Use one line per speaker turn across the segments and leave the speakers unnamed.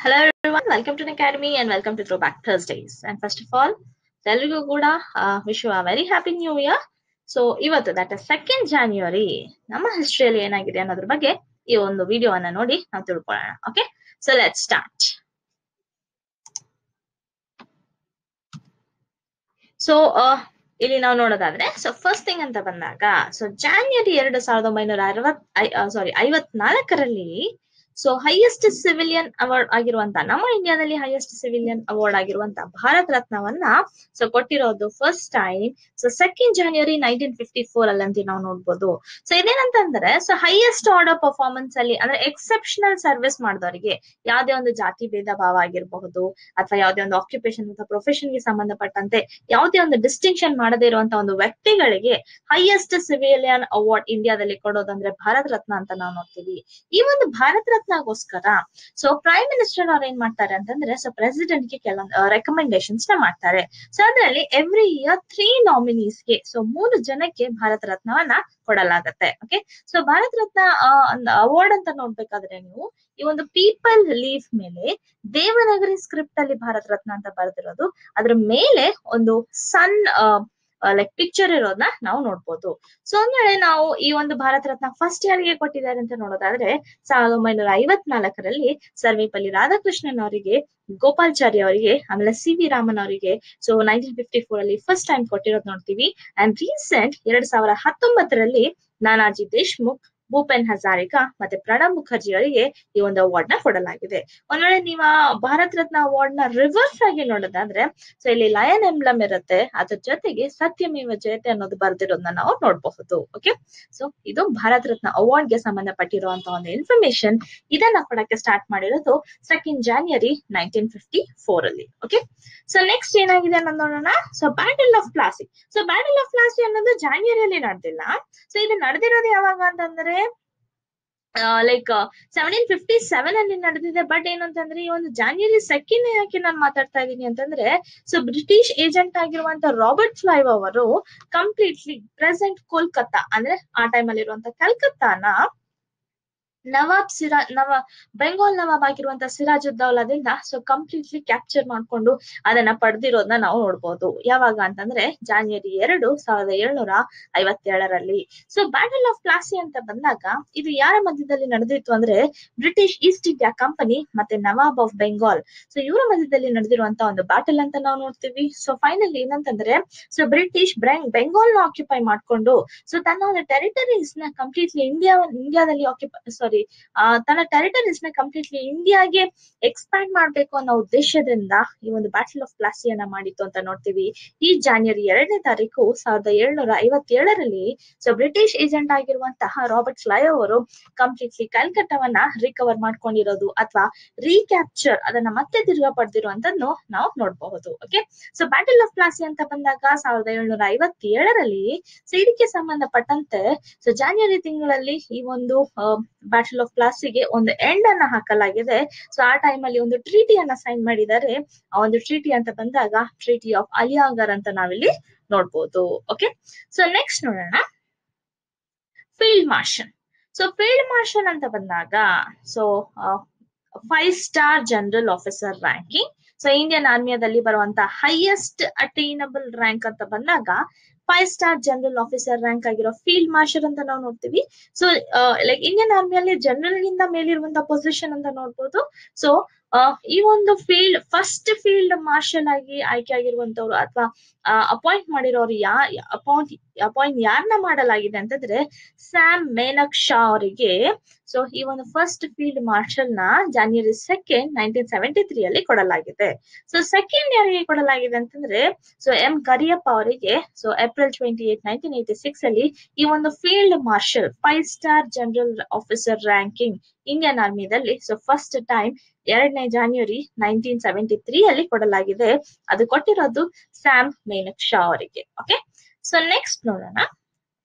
Hello everyone, welcome to the academy and welcome to Throwback Thursdays. And first of all, ಎಲ್ರಿಗೂ ಕೂಡ wish you a very happy new year so ಇವತ್ತು that second January ನಮ್ಮ ಹಿಸ್ಟ್ರಿಯಲ್ಲಿ ಏನಾಗಿದೆ ಅನ್ನೋದ್ರ ಬಗ್ಗೆ ಈ ಒಂದು ವಿಡಿಯೋವನ್ನ ನೋಡಿ ನಾವು ತಿಳ್ಕೊಳ್ಳೋಣ okay so let start so ಇಲ್ಲಿ ನಾವು ನೋಡೋದಾದ್ರೆ ಸೊ ಫಸ್ಟ್ ಥಿಂಗ್ ಅಂತ ಬಂದಾಗ ಸೊ ಜಾನ್ವರಿ ಎರಡು ಸಾವಿರದ ಒಂಬೈನೂರ ಅರವತ್ ಸಾರಿ ಐವತ್ನಾಲ್ಕರಲ್ಲಿ ಸೊ ಹೈಯೆಸ್ಟ್ ಸಿವಿಲಿಯನ್ ಅವಾರ್ಡ್ ಆಗಿರುವಂತ ನಮ್ಮ ಇಂಡಿಯಾದಲ್ಲಿ ಹೈಯೆಸ್ಟ್ ಸಿವಿಲಿಯನ್ ಅವಾರ್ಡ್ ಆಗಿರುವಂತ ಭಾರತ ರತ್ನವನ್ನ ಸೊ ಕೊಟ್ಟಿರೋದು first time so second January nineteen fifty four ಅಲ್ಲಿ ನಾವು ನೋಡ್ಬೋದು ಸೊ ಇದೇನಂತಂದ್ರೆ ಸೊ ಹೈಯೆಸ್ಟ್ ಆರ್ಡರ್ ಪರ್ಫಾರ್ಮೆನ್ಸ್ ಅಲ್ಲಿ ಅಂದ್ರೆ ಎಕ್ಸೆಪ್ಷನಲ್ ಸರ್ವಿಸ್ ಮಾಡಿದವರಿಗೆ ಯಾವ್ದೇ ಒಂದು ಜಾತಿ ಭೇದ ಭಾವ ಆಗಿರಬಹುದು ಅಥವಾ ಯಾವ್ದೇ ಒಂದು ಆಕ್ಯುಪೇಷನ್ ಅಥವಾ ಪ್ರೊಫೆಷನ್ ಗೆ ಸಂಬಂಧಪಟ್ಟಂತೆ ಯಾವುದೇ ಒಂದು ಡಿಸ್ಟಿಂಕ್ಷನ್ ಮಾಡದೇ ಇರುವಂತಹ ಒಂದು ವ್ಯಕ್ತಿಗಳಿಗೆ ಹೈಯೆಸ್ಟ್ ಸಿವಿಲಿಯನ್ ಅವಾರ್ಡ್ ಇಂಡಿಯಾದಲ್ಲಿ ಕೊಡೋದಂದ್ರೆ ಭಾರತ ರತ್ನ ಅಂತ ನಾವು ನೋಡ್ತೀವಿ ಈ ಒಂದು ಭಾರತ ರತ್ನಗೋಸ್ಕರ ಸೊ ಪ್ರೈಮ್ ಮಿನಿಸ್ಟರ್ ಅವ್ರು ಏನ್ ಮಾಡ್ತಾರೆ ಅಂತಂದ್ರೆ ಸೊ ಪ್ರೆಸಿಡೆಂಟ್ ಗೆ ಕೆಲವೊಂದು ರೆಕಮೆಂಡೇಶನ್ಸ್ ನ ಮಾಡ್ತಾರೆ ಸೊ ಅದರಲ್ಲಿ ಎವ್ರಿ ಇಯರ್ ತ್ರೀ ನಾಮಿನೀಸ್ ಗೆ ಸೊ ಮೂರು ಜನಕ್ಕೆ ಭಾರತ ರತ್ನವನ್ನ ಕೊಡಲಾಗತ್ತೆ okay so Bharat Ratna award ಅಂತ ನೋಡ್ಬೇಕಾದ್ರೆ ನೀವು ಈ ಒಂದು ಪೀಪಲ್ ಲೀಫ್ ಮೇಲೆ ದೇವನಗರಿ ಸ್ಕ್ರಿಪ್ಟ್ ಅಲ್ಲಿ ಭಾರತ ರತ್ನ ಅಂತ ಬರೆದಿರೋದು ಅದ್ರ ಮೇಲೆ ಒಂದು ಸನ್ ಲೈಕ್ ಪಿಕ್ಚರ್ ಇರೋದನ್ನ ನಾವು ನೋಡ್ಬೋದು ಸೊ ಅಂದ್ರೆ ನಾವು ಈ ಒಂದು ಭಾರತ ರತ್ನ ಫಸ್ಟ್ ಯಾರಿಗೆ ಕೊಟ್ಟಿದ್ದಾರೆ ಅಂತ ನೋಡೋದಾದ್ರೆ ಸಾವಿರದ ಒಂಬೈನೂರ ಐವತ್ನಾಲ್ಕರಲ್ಲಿ ಸರ್ವೇಪಲ್ಲಿ ರಾಧಾಕೃಷ್ಣನ್ ಅವರಿಗೆ ಗೋಪಾಲ್ಚಾರಿ ಅವರಿಗೆ ಆಮೇಲೆ ಸಿ ವಿ ರಾಮನ್ ಅವರಿಗೆ ಸೊ ನೈನ್ಟೀನ್ ಫಿಫ್ಟಿ ಫೋರ್ ಅಲ್ಲಿ ಫಸ್ಟ್ ಟೈಮ್ ಕೊಟ್ಟಿರೋದು ನೋಡ್ತೀವಿ ಅಂಡ್ ರೀಸೆಂಟ್ ಎರಡ್ ಸಾವಿರ ಹತ್ತೊಂಬತ್ತರಲ್ಲಿ ನಾನಾಜಿ ದೇಶ್ಮುಖ್ ಭೂಪೆನ್ ಹಜಾರಿಕಾ ಮತ್ತೆ ಪ್ರಣಬ್ ಮುಖರ್ಜಿ ಅವರಿಗೆ ಈ ಒಂದು ಅವಾರ್ಡ್ ನ ಕೊಡಲಾಗಿದೆ ಒಂದ್ ವೇಳೆ ನೀವು ಭಾರತ ರತ್ನ ಅವಾರ್ಡ್ ನ ರಿವರ್ಸ್ ಆಗಿ ನೋಡೋದಾದ್ರೆ ಸೊ ಇಲ್ಲಿ ಲಯನ್ ಎಂಬ್ಲಮ್ ಇರುತ್ತೆ ಅದ್ರ ಜೊತೆಗೆ ಸತ್ಯಮೇವ ಜಯತೆ ಅನ್ನೋದು ಬರ್ದಿರೋದನ್ನ ನಾವು ನೋಡಬಹುದು ಓಕೆ ಸೊ ಇದು ಭಾರತ ರತ್ನ ಅವಾರ್ಡ್ ಗೆ ಸಂಬಂಧಪಟ್ಟಿರುವಂತಹ ಒಂದು ಇನ್ಫಾರ್ಮೇಶನ್ ಇದನ್ನ ಕೊಡಕ್ಕೆ ಸ್ಟಾರ್ಟ್ ಮಾಡಿರೋದು second January nineteen fifty four ಅಲ್ಲಿ ಓಕೆ ಸೊ ನೆಕ್ಸ್ಟ್ ಏನಾಗಿದೆ ಅನ್ನೋದು ನೋಡೋಣ so battle of Plassey so battle of Plassey ಅನ್ನೋದು ಜಾನ್ವರಿಯಲ್ಲಿ ನಡೆದಿಲ್ಲ ಸೊ ಇದು ನಡೆದಿರೋದು ಯಾವಾಗ ಅಂತಂದ್ರೆ ಲೈಕ್ ಸೆವೆಂಟೀನ್ ಫಿಫ್ಟಿ ಸೆವೆನ್ ಅಲ್ಲಿ ನಡೆದಿದೆ ಬಟ್ ಏನಂತಂದ್ರೆ ಈ ಒಂದು ಜಾನ್ವರಿ ಸೆಕೆಂಡ್ ಯಾಕೆ ನಾನು ಮಾತಾಡ್ತಾ ಇದ್ದೀನಿ ಅಂತಂದ್ರೆ ಸೊ ಬ್ರಿಟಿಷ್ ಏಜೆಂಟ್ ಆಗಿರುವಂತ ರಾಬರ್ಟ್ ಫ್ಲೈವ್ ಅವರು ಕಂಪ್ಲೀಟ್ಲಿ ಪ್ರೆಸೆಂಟ್ ಕೋಲ್ಕತ್ತಾ ಅಂದ್ರೆ ಆ ಟೈಮ್ ಅಲ್ಲಿ ಇರುವಂತ ಕಲ್ಕತ್ತಾನ ನವಾಬ್ ಸಿರಾ ನವ ಬೆಂಗಾಲ್ ನವಾಬ್ ಆಗಿರುವಂತ ಸಿರಾಜುದ್ದೌಲಾದಿಂದ ಸೊ ಕಂಪ್ಲೀಟ್ಲಿ ಕ್ಯಾಪ್ಚರ್ ಮಾಡ್ಕೊಂಡು ಅದನ್ನ ಪಡೆದಿರೋದನ್ನ ನಾವು ನೋಡ್ಬೋದು ಯಾವಾಗ ಅಂತಂದ್ರೆ ಜಾನ್ವರಿ ಎರಡು ಸಾವಿರದ ಏಳ್ನೂರ ಐವತ್ತೇಳರಲ್ಲಿ ಸೊ ಬ್ಯಾಟಲ್ ಆಫ್ ಪ್ಲಾಸಿ ಅಂತ ಬಂದಾಗ ಇದು ಯಾರ ಮಧ್ಯದಲ್ಲಿ ನಡೆದಿತ್ತು ಅಂದ್ರೆ ಬ್ರಿಟಿಷ್ ಈಸ್ಟ್ ಇಂಡಿಯಾ ಕಂಪನಿ ಮತ್ತೆ ನವಾಬ್ ಆಫ್ ಬೆಂಗಾಲ್ ಸೊ ಇವರ ಮಧ್ಯದಲ್ಲಿ ನಡೆದಿರುವಂತ ಒಂದು ಬ್ಯಾಟಲ್ ಅಂತ ನಾವು ನೋಡ್ತೀವಿ ಸೊ ಫೈನಲ್ ಏನಂತಂದ್ರೆ ಸೊ ಬ್ರಿಟಿಷ್ ಬೆಂಗಾಲ್ ನ ಆಕ್ಯುಪೈ ಮಾಡ್ಕೊಂಡು ಸೊ ತನ್ನ ಒಂದು ಟೆರಿಟರೀಸ್ ನ ಕಂಪ್ಲೀಟ್ಲಿ ಇಂಡಿಯಾ ಇಂಡಿಯಾದಲ್ಲಿ ಆಕ್ಯುಪೈ ಸಾರಿ ತನ್ನ ಟೆರಿಟರೀಸ್ ನ ಕಂಪ್ಲೀಟ್ಲಿ ಇಂಡಿಯಾಗೆ ಎಕ್ಸ್ಪ್ಯಾಂಡ್ ಮಾಡ್ಬೇಕು ಅನ್ನೋ ಉದ್ದೇಶದಿಂದ ಈ ಒಂದು ಬ್ಯಾಟಲ್ ಆಫ್ ಪ್ಲಾಸಿಯನ್ನ ಮಾಡಿತ್ತು ಅಂತ ನೋಡ್ತೀವಿ ಈ ಜಾನ್ವರಿ ಎರಡನೇ ತಾರೀಕು ಸಾವಿರದ ಏಳ್ನೂರ ಐವತ್ತೇಳರಲ್ಲಿ ಸೊ ಬ್ರಿಟಿಷ್ ಏಜೆಂಟ್ ಆಗಿರುವಂತಹ ರಾಬರ್ಟ್ ಫ್ಲೈ ಅವರು ಕಂಪ್ಲೀಟ್ಲಿ ಕಲ್ಕಟ್ಟವನ್ನ ರಿಕವರ್ ಮಾಡ್ಕೊಂಡಿರೋದು ಅಥವಾ ರೀಕ್ಯಾಪ್ಚರ್ ಅದನ್ನ ಮತ್ತೆ ತಿರ್ಗಾ ಪಡೆದಿರುವಂತದ್ದು ನಾವು ನೋಡಬಹುದು okay so battle of Plassey ಅಂತ ಬಂದಾಗ ಸಾವಿರದ ಏಳ್ನೂರ ಐವತ್ತೇಳರಲ್ಲಿ ಸೊ ಇದಕ್ಕೆ ಸಂಬಂಧಪಟ್ಟಂತೆ ಸೊ ಜಾನ್ವರಿ ತಿಂಗಳಲ್ಲಿ ಈ ಒಂದು ಬ್ಯಾಟಲ್ ಆಫ್ ಪ್ಲಾಸಿಗೆ ಒಂದು ಎಂಡ್ ಅನ್ನ ಹಾಕಲಾಗಿದೆ ಸೊ ಆ ಟೈಮ್ ಅಲ್ಲಿ ಒಂದು ಟ್ರೀಟಿಯನ್ನ ಸೈನ್ ಮಾಡಿದ್ದಾರೆ ಆ ಒಂದು ಟ್ರೀಟಿ ಅಂತ ಬಂದಾಗ ಟ್ರೀಟಿ ಆಫ್ ಅಲಿಯಾಂಗರ್ ಅಂತ ನಾವಿಲ್ಲಿ ನೋಡ್ಬೋದು ಓಕೆ ಸೊ ನೆಕ್ಸ್ಟ್ ನೋಡೋಣ field marshal so field marshal ಅಂತ ಬಂದಾಗ so five star general officer ranking so Indian ಆರ್ಮಿಯಾದಲ್ಲಿ ಬರುವಂತ ಹೈಯೆಸ್ಟ್ ಅಟೈನಬಲ್ ರ್ಯಾಂಕ್ ಅಂತ ಬಂದಾಗ five star general officer rank ಆಗಿರೋ ಫೀಲ್ಡ್ ಮಾರ್ಷಲ್ ಅಂತ ನಾವು ನೋಡ್ತೀವಿ ಸೊ ಲೈಕ್ ಇಂಡಿಯನ್ ಆರ್ಮಿಯಲ್ಲಿ ಜನರಲ್ ಗಿಂತ ಮೇಲಿರುವಂತ ಪೊಸಿಷನ್ ಅಂತ ನೋಡ್ಬೋದು ಸೊ ಈ ಒಂದು ಫೀಲ್ಡ್ ಫಸ್ಟ್ ಫೀಲ್ಡ್ ಮಾರ್ಷಲ್ ಆಗಿ ಆಯ್ಕೆ ಆಗಿರುವಂತವ್ರು ಅಥವಾ ಅಪಾಯಿಂಟ್ ಮಾಡಿರೋರು ಯಾ ಅಪಾಯಿಂಟ್ ಅಪಾಯಿಂಟ್ ಯಾರನ್ನ ಮಾಡಲಾಗಿದೆ ಅಂತಂದ್ರೆ ಸ್ಯಾಮ್ ಮೇನಕ್ ಶಾ ಅವರಿಗೆ ಸೊ ಈ ಒಂದು ಫಸ್ಟ್ ಫೀಲ್ಡ್ ಮಾರ್ಷಲ್ ನ January second nineteen seventy three ಅಲ್ಲಿ ಕೊಡಲಾಗಿದೆ ಸೊ ಸೆಕೆಂಡ್ ಯಾರಿಗೆ ಕೊಡಲಾಗಿದೆ ಅಂತಂದ್ರೆ ಸೊ ಎಂ ಕರಿಯಪ್ಪ ಅವರಿಗೆ so April twenty eight nineteen eighty six ಅಲ್ಲಿ ಈ ಒಂದು field marshal five star general officer ranking Indian ಆರ್ಮಿದಲ್ಲಿ ಸೊ ಫಸ್ಟ್ ಟೈಮ್ ಎರಡನೇ ಜಾನ್ವರಿ ನೈನ್ಟೀನ್ ಸೆವೆಂಟಿ ತ್ರೀ ಅಲ್ಲಿ ಕೊಡಲಾಗಿದೆ ಅದು ಕೊಟ್ಟಿರೋದು ಸ್ಯಾಮ್ ಮೇನಕ್ ಶಾ ಅವರಿಗೆ ಓಕೆ ಸೊ ನೆಕ್ಸ್ಟ್ ನೋಡೋಣ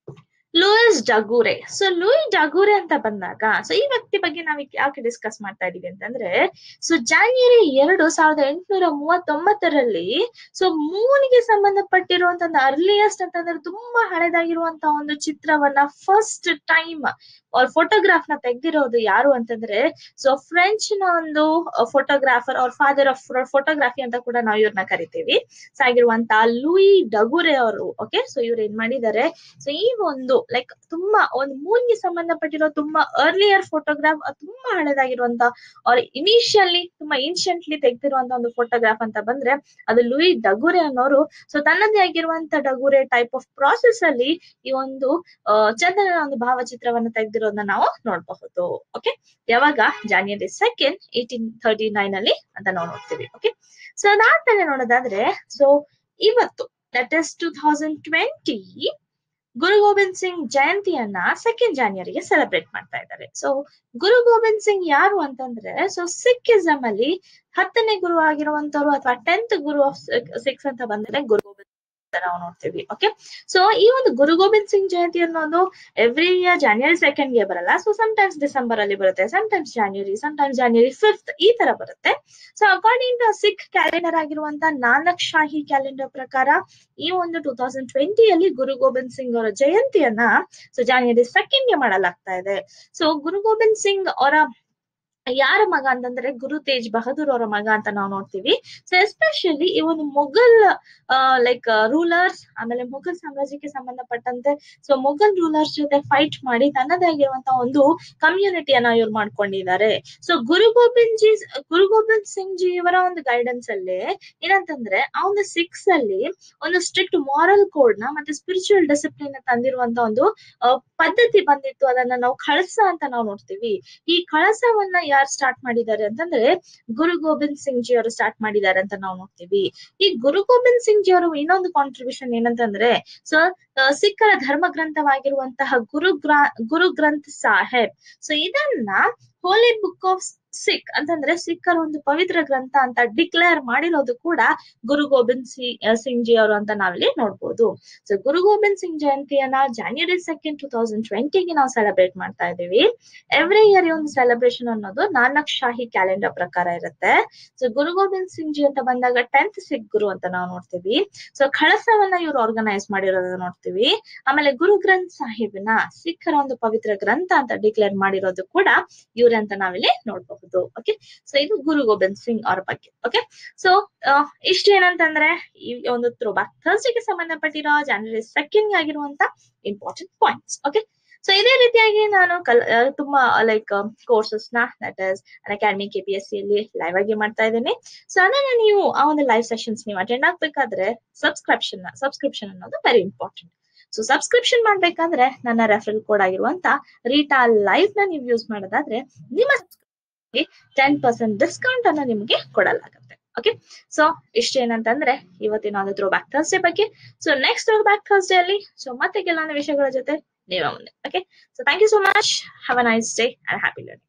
Louis Daguerre so Louis Daguerre ಅಂತ ಬಂದಾಗ ಸೊ ಈ ವ್ಯಕ್ತಿ ಬಗ್ಗೆ ನಾವ್ ಯಾಕೆ ಡಿಸ್ಕಸ್ ಮಾಡ್ತಾ ಇದೀವಿ ಅಂತಂದ್ರೆ ಸೊ ಜಾನ್ವರಿ ಎರಡು ಸಾವಿರದ ಎಂಟುನೂರ ಮೂವತ್ತೊಂಬತ್ತರಲ್ಲಿ ಸೊ ಮೂನಿಗೆ ಸಂಬಂಧಪಟ್ಟಿರುವಂತ ಒಂದು ಅರ್ಲಿಯಸ್ಟ್ ಅಂತಂದ್ರೆ ತುಂಬಾ ಹಳೆದಾಗಿರುವಂತ ಒಂದು ಚಿತ್ರವನ್ನ ಫಸ್ಟ್ ಟೈಮ್ ಅವ್ರ ಫೋಟೋಗ್ರಾಫ್ ನ ತೆಗ್ದಿರೋದು ಯಾರು ಅಂತಂದ್ರೆ ಸೊ ಫ್ರೆಂಚ್ ನ ಒಂದು ಫೋಟೋಗ್ರಾಫರ್ ಅವ್ರ ಫಾದರ್ ಆಫ್ ಫೋಟೋಗ್ರಫಿ ಅಂತ ಕೂಡ ನಾವು ಇವ್ರನ್ನ ಕರಿತೀವಿ ಸೊ ಆಗಿರುವಂತ ಲೂಯಿ ಡಗೂರೆ ಅವರು ಓಕೆ ಸೊ ಇವ್ರು ಏನ್ ಮಾಡಿದ್ದಾರೆ ಸೊ ಈ ಒಂದು ಲೈಕ್ ತುಂಬಾ ಒಂದು ಮೂನ್ಗೆ ಸಂಬಂಧಪಟ್ಟಿರೋ ತುಂಬಾ ಅರ್ಲಿಯರ್ ಫೋಟೋಗ್ರಾಫ್ ತುಂಬಾ ಹಳೆದಾಗಿರುವಂತ ಅವ್ರ ಇನಿಷಿಯಲಿ ತುಂಬಾ ಇನ್ಷಿಯಂಟ್ಲಿ ತೆಗ್ದಿರುವಂತ ಒಂದು ಫೋಟೋಗ್ರಾಫ್ ಅಂತ ಬಂದ್ರೆ ಅದು ಲೂಯಿ ಡಗೂರೆ ಅನ್ನೋರು ಸೊ ತನ್ನದೇ ಆಗಿರುವಂತ ಡಗೂರೆ ಟೈಪ್ ಆಫ್ ಪ್ರಾಸೆಸ್ ಅಲ್ಲಿ ಈ ಒಂದು ಆ, ಚಂದ್ರನ ಒಂದು ಭಾವಚಿತ್ರವನ್ನು ತೆಗೆದಿರೋದನ್ನ ನಾವು ನೋಡಬಹುದು ಓಕೆ ಯಾವಾಗ January second eighteen thirty nine ಅಲ್ಲಿ ಅಂತ ನಾವು ನೋಡ್ತೀವಿ ಓಕೆ ಸೊ ಅದಾದ್ಮೇಲೆ ನೋಡೋದಾದ್ರೆ ಸೊ ಇವತ್ತು that is two thousand twenty Guru Govind Singh ಜಯಂತಿಯನ್ನ ಸೆಕೆಂಡ್ ಜಾನ್ವರಿಗೆ ಸೆಲೆಬ್ರೇಟ್ ಮಾಡ್ತಾ ಇದ್ದಾರೆ ಸೊ ಗುರು ಗೋವಿಂದ್ ಸಿಂಗ್ ಯಾರು ಅಂತಂದ್ರೆ ಸೊ ಸಿಕ್ಕಿಸಂ ಅಲ್ಲಿ ಹತ್ತನೇ ಗುರು ಆಗಿರುವಂತವ್ರು ಅಥವಾ ಟೆಂತ್ ಗುರು ಆಫ್ ಸಿಕ್ಸ್ ಅಂತ ಬಂದ್ರೆ ಗುರು ಗೋವಿಂದ್ ಅಂತ ನಾವು ನೋಡ್ತೀವಿ ಓಕೆ ಸೊ ಈ ಒಂದು ಗುರು ಗೋವಿಂದ್ ಸಿಂಗ್ ಜಯಂತಿ ಅನ್ನೋದು ಎವ್ರಿ ಇಯರ್ ಜಾನ್ವರಿ ಸೆಕೆಂಡ್ ಗೆ ಬರಲ್ಲ ಸೊ ಟೈಮ್ಸ್ ಡಿಸೆಂಬರ್ ಅಲ್ಲಿ ಬರುತ್ತೆ times January times January fifth ಈ ತರ ಬರುತ್ತೆ so according to Sikh calendar ಆಗಿರುವಂತ ನಾನಕ್ ಶಾಹಿ ಕ್ಯಾಲೆಂಡರ್ ಪ್ರಕಾರ ಈ ಒಂದು ಟೂ ತೌಸಂಡ್ ಟ್ವೆಂಟಿಯಲ್ಲಿ ಗುರು ಗೋವಿಂದ್ ಸಿಂಗ್ ಅವರ ಜಯಂತಿಯನ್ನ ಸೊ ಜಾನ್ವರಿ ಸೆಕೆಂಡ್ ಗೆ ಮಾಡಲಾಗ್ತಾ ಇದೆ ಸೊ ಗುರು ಗೋವಿಂದ್ ಸಿಂಗ್ ಅವರ ಯಾರ ಮಗ ಅಂತಂದ್ರೆ ಗುರು ತೇಜ್ ಬಹದ್ದೂರ್ ಅವರ ಮಗ ಅಂತ ನಾವು ನೋಡ್ತೀವಿ ಸೊ ಎಸ್ಪೆಷಲಿ ಈ ಒಂದು ಮೊಘಲ್ ಲೈಕ್ ರೂಲರ್ಸ್ ಆಮೇಲೆ ಮೊಘಲ್ ಸಾಮ್ರಾಜ್ಯಕ್ಕೆ ಸಂಬಂಧಪಟ್ಟಂತೆ ಸೊ ಮೊಘಲ್ ರೂಲರ್ಸ್ ಜೊತೆ ಫೈಟ್ ಮಾಡಿ ತನ್ನದೇ ಆಗಿರುವಂತಹ ಒಂದು ಕಮ್ಯುನಿಟಿಯನ್ನ ಇವ್ರು ಮಾಡ್ಕೊಂಡಿದ್ದಾರೆ ಸೊ ಗುರು ಗೋವಿಂದ್ ಜಿ ಗುರು ಗೋವಿಂದ್ ಸಿಂಗ್ ಜಿ ಇವರ ಒಂದು ಗೈಡೆನ್ಸ್ ಅಲ್ಲಿ ಏನಂತಂದ್ರೆ ಆ ಒಂದು ಸಿಕ್ಸ್ ಅಲ್ಲಿ ಒಂದು ಸ್ಟ್ರಿಕ್ಟ್ ಮಾರಲ್ ಕೋಡ್ ನ ಮತ್ತೆ ಸ್ಪಿರಿಚುವಲ್ ಡಿಸಿಪ್ಲಿನ್ ತಂದಿರುವಂತ ಒಂದು ಆ, ಪದ್ಧತಿ ಬಂದಿತ್ತು ಅದನ್ನ ನಾವು ಕಳಸ ಅಂತ ನಾವು ನೋಡ್ತೀವಿ ಈ ಕಳಸವನ್ನ ಯಾರು ಸ್ಟಾರ್ಟ್ ಮಾಡಿದ್ದಾರೆ ಅಂತಂದ್ರೆ ಗುರು ಗೋವಿಂದ್ ಸಿಂಗ್ ಜಿ ಅವರು ಸ್ಟಾರ್ಟ್ ಮಾಡಿದ್ದಾರೆ ಅಂತ ನಾವು ನೋಡ್ತೀವಿ ಈ ಗುರು ಗೋವಿಂದ್ ಸಿಂಗ್ ಜಿ ಅವರು ಇನ್ನೊಂದು ಕಾಂಟ್ರಿಬ್ಯೂಷನ್ ಏನಂತಂದ್ರೆ ಸೊ ಸಿಖ್ಖರ ಧರ್ಮ ಗ್ರಂಥವಾಗಿರುವಂತಹ ಗುರು ಗ್ರಾ ಗುರು ಗ್ರಂಥ್ ಸಾಹೇಬ್ ಸೊ ಇದನ್ನ ಹೋಲಿ ಬುಕ್ ಆಫ್ ಸಿಖ್ ಅಂತಂದ್ರೆ ಸಿಖ್ಖರ ಒಂದು ಪವಿತ್ರ ಗ್ರಂಥ ಅಂತ ಡಿಕ್ಲೇರ್ ಮಾಡಿರೋದು ಕೂಡ ಗುರು ಗೋವಿಂದ್ ಸಿ ಸಿಂಗ್ ಜಿ ಅವರು ಅಂತ ನಾವಿಲ್ಲಿ ನೋಡ್ಬೋದು ಸೊ ಗುರು ಗೋವಿಂದ್ ಸಿಂಗ್ ಜಯಂತಿಯನ್ನ ಜಾನ್ವರಿ ಸೆಕೆಂಡ್ ಟೂ ತೌಸಂಡ್ ಟ್ವೆಂಟಿಗೆ ನಾವು ಸೆಲೆಬ್ರೇಟ್ ಮಾಡ್ತಾ ಇದ್ದೀವಿ ಎವ್ರಿ ಇಯರ್ ಈ ಒಂದು ಸೆಲೆಬ್ರೇಷನ್ ಅನ್ನೋದು ನಾನಕ್ ಶಾಹಿ ಕ್ಯಾಲೆಂಡರ್ ಪ್ರಕಾರ ಇರುತ್ತೆ ಸೊ ಗುರು ಗೋವಿಂದ್ ಸಿಂಗ್ ಜಿ ಅಂತ ಬಂದಾಗ ಟೆಂತ್ ಸಿಖ್ ಗುರು ಅಂತ ನಾವು ನೋಡ್ತೀವಿ ಸೊ ಕಳಸವನ್ನ ಇವ್ರು ಆರ್ಗನೈಸ್ ಮಾಡಿರೋದನ್ನ ನೋಡ್ತೀವಿ ಆಮೇಲೆ ಗುರು ಗ್ರಂಥ್ ಸಾಹಿಬ್ನ ಸಿಖ್ಖರ ಒಂದು ಪವಿತ್ರ ಗ್ರಂಥ ಅಂತ ಡಿಕ್ಲೇರ್ ಮಾಡಿರೋದು ಕೂಡ ಇವ್ರೆ ಅಂತ ನಾವಿಲ್ಲಿ ನೋಡ್ಬಹುದು ಓಕೆ ಸೊ ಇದು ಗುರು ಗೋವಿಂದ್ ಸಿಂಗ್ ಅವ್ರ ಬಗ್ಗೆ ಓಕೆ ಸೊ ಇಷ್ಟು ಏನಂತಂದ್ರೆ ಈ ಒಂದು ಥ್ರೋ ಬ್ಯಾಕ್ ಥರ್ಸ್ಡೇಗೆ ಸಂಬಂಧಪಟ್ಟಿರೋ ಜಾನ್ವರಿ ಸೆಕೆಂಡ್ ಆಗಿರುವಂತ ಇಂಪಾರ್ಟೆಂಟ್ ಪಾಯಿಂಟ್ಸ್ ಓಕೆ ಸೊ ಇದೇ ರೀತಿಯಾಗಿ ನಾನು ಕಲ್ ಆ, ತುಂಬಾ ಲೈಕ್ ಕೋರ್ಸಸ್ ನ that is academy K P S C ಅಲ್ಲಿ ಲೈವ್ ಆಗಿ ಮಾಡ್ತಾ ಇದ್ದೀನಿ ಸೊ ಅದನ್ನ ನೀವು ಆ ಒಂದು ಲೈವ್ ಸೆಷನ್ಸ್ ನೀವು ಅಟೆಂಡ್ ಆಗ್ಬೇಕಾದ್ರೆ ಸಬ್ಸ್ಕ್ರಿಪ್ಷನ್ ಸಬ್ಸ್ಕ್ರಿಪ್ಷನ್ ಅನ್ನೋದು ವೆರಿ ಇಂಪಾರ್ಟೆಂಟ್ ಸೊ ಸಬ್ಸ್ಕ್ರಿಪ್ಷನ್ ಮಾಡ್ಬೇಕಾದ್ರೆ ನನ್ನ ರೆಫರಲ್ ಕೋಡ್ ಆಗಿರುವಂತ ರೀಟಾ ಲೈವ್ ನ ನೀವು ಯೂಸ್ ಮಾಡೋದಾದ್ರೆ ನಿಮ್ಮ ಟೆನ್ ಪರ್ಸೆಂಟ್ ಡಿಸ್ಕೌಂಟ್ ಅನ್ನು ನಿಮಗೆ ಕೊಡಲಾಗುತ್ತೆ ಓಕೆ ಸೊ ಇಷ್ಟೇನಂತಂದ್ರೆ ಇವತ್ತಿನ ಒಂದು ಥ್ರೋ ಬ್ಯಾಕ್ ಥರ್ಸ್ಡೇ ಬಗ್ಗೆ so next throw back Thursday ಅಲ್ಲಿ ಸೊ ಮತ್ತೆ ಕೆಲವೊಂದು ವಿಷಯಗಳ ಜೊತೆ ನೀವೇ ಮುಂದೆ okay so thank you so much have a nice day and happy learning